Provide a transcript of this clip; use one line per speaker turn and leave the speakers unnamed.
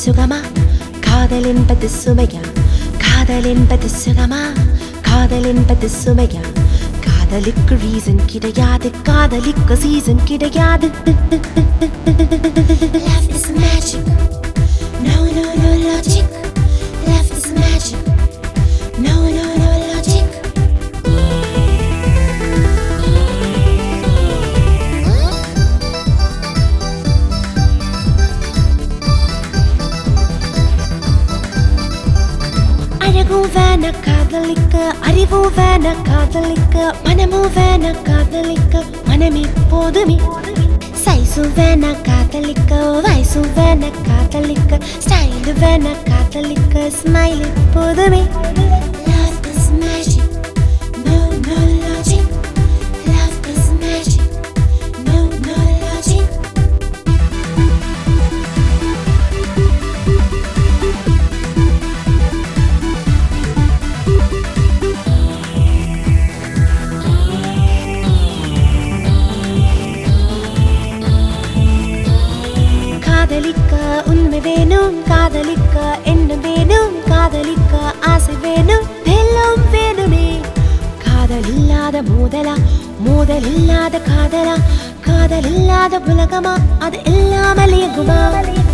சுகமா காதல் என்பது சுமையா காதல் என்பது சுகமா காதல் என்பது சுமையா காதலுக்கு ரீசன் கிடையாது காதலிக்கு சீசன் கிடையாது
Love is magic. No, no, no logic. Love is magic. No, no, no logic.
அழகும் வேண காதலிக்க அறிவும் வேண காதலிக்க மனமும் வேண காதலிக்க மனமே போதுமே சைஸும் வேண காதலிக்க வயசும் வேண காதலிக்க ஸ்டைல் வேண காதலிக்க ஸ்மைல் போதுமே
Love is magic. No, no logic. Love is magic. No, no logic.
காதலிக்க உண்மை வேணும் காதலிக்க என்ன வேணும் காதலிக்க ஆசை வேணும் எல்லாம் வேணுமே காதல் இல்லாத மோதலா மோதல் இல்லாத காதலா காதல் இல்லாத உலகமா அது இல்லாமல் இயங்குமா